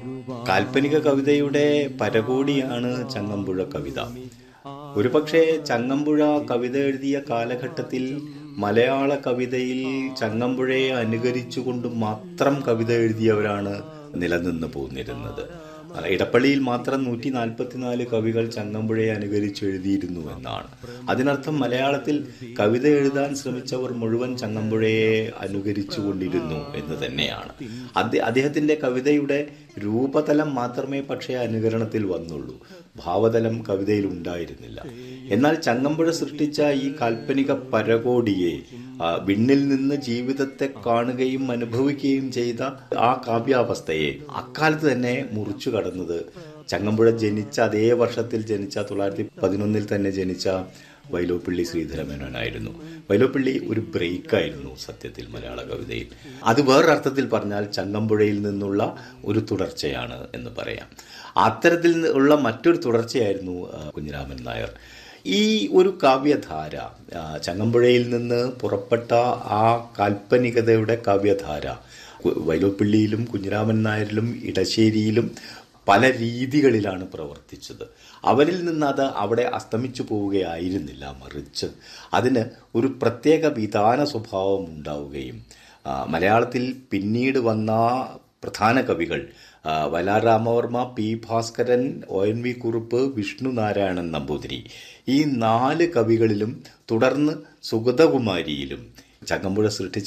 കാൽപ്പനിക കവിതയുടെ പരകോടിയാണ് ചങ്ങമ്പുഴ കവിത ഒരുപക്ഷെ ചങ്ങമ്പുഴ കവിത എഴുതിയ കാലഘട്ടത്തിൽ മലയാള കവിതയിൽ ചങ്ങമ്പുഴയെ അനുകരിച്ചുകൊണ്ട് മാത്രം കവിത എഴുതിയവരാണ് നിലനിന്ന് പോന്നിരുന്നത് ഇടപ്പള്ളിയിൽ മാത്രം നൂറ്റി നാൽപ്പത്തിനാല് കവികൾ ചങ്ങമ്പുഴയെ അനുകരിച്ച് എഴുതിയിരുന്നു എന്നാണ് അതിനർത്ഥം മലയാളത്തിൽ കവിത എഴുതാൻ ശ്രമിച്ചവർ മുഴുവൻ ചങ്ങമ്പുഴയെ അനുകരിച്ചു കൊണ്ടിരുന്നു എന്ന് തന്നെയാണ് അദ്ദേഹത്തിന്റെ കവിതയുടെ രൂപതലം മാത്രമേ പക്ഷേ അനുകരണത്തിൽ വന്നുള്ളൂ ഭാവതലം കവിതയിൽ ഉണ്ടായിരുന്നില്ല എന്നാൽ ചങ്ങമ്പുഴ സൃഷ്ടിച്ച ഈ കാൽപ്പനിക പരകോടിയെ വിണ്ണിൽ നിന്ന് ജീവിതത്തെ കാണുകയും അനുഭവിക്കുകയും ചെയ്ത ആ കാവ്യാവസ്ഥയെ അക്കാലത്ത് തന്നെ മുറിച്ചു കടന്നത് ചങ്ങമ്പുഴ ജനിച്ച അതേ വർഷത്തിൽ ജനിച്ച തൊള്ളായിരത്തി പതിനൊന്നിൽ തന്നെ ജനിച്ച വൈലോപ്പിള്ളി ശ്രീധരമേനോനായിരുന്നു വൈലോപ്പിള്ളി ഒരു ബ്രേക്കായിരുന്നു സത്യത്തിൽ മലയാള കവിതയിൽ അത് വേറൊരർത്ഥത്തിൽ പറഞ്ഞാൽ ചങ്ങമ്പുഴയിൽ നിന്നുള്ള ഒരു തുടർച്ചയാണ് എന്ന് പറയാം അത്തരത്തിൽ ഉള്ള മറ്റൊരു തുടർച്ചയായിരുന്നു കുഞ്ഞിരാമൻ നായർ ഈ ഒരു കാവ്യധാര ചങ്ങമ്പുഴയിൽ നിന്ന് പുറപ്പെട്ട ആ കാൽപ്പനികതയുടെ കാവ്യധാര വൈലോപ്പിള്ളിയിലും കുഞ്ഞിരാമൻ നായരിലും ഇടശ്ശേരിയിലും പല രീതികളിലാണ് പ്രവർത്തിച്ചത് അവരിൽ നിന്ന് അത് അവിടെ അസ്തമിച്ചു പോവുകയായിരുന്നില്ല മറിച്ച് അതിന് ഒരു പ്രത്യേക വിധാന സ്വഭാവം ഉണ്ടാവുകയും മലയാളത്തിൽ പിന്നീട് വന്ന പ്രധാന കവികൾ വലാരാമവർമ്മ P Bhaskaran O N V Kurup Vishnu Narayanan Namboothiri ഈ നാല് കവികളിലും തുടർന്ന് സുഗതകുമാരിയിലും ചങ്ങമ്പുഴ സൃഷ്ടിച്ച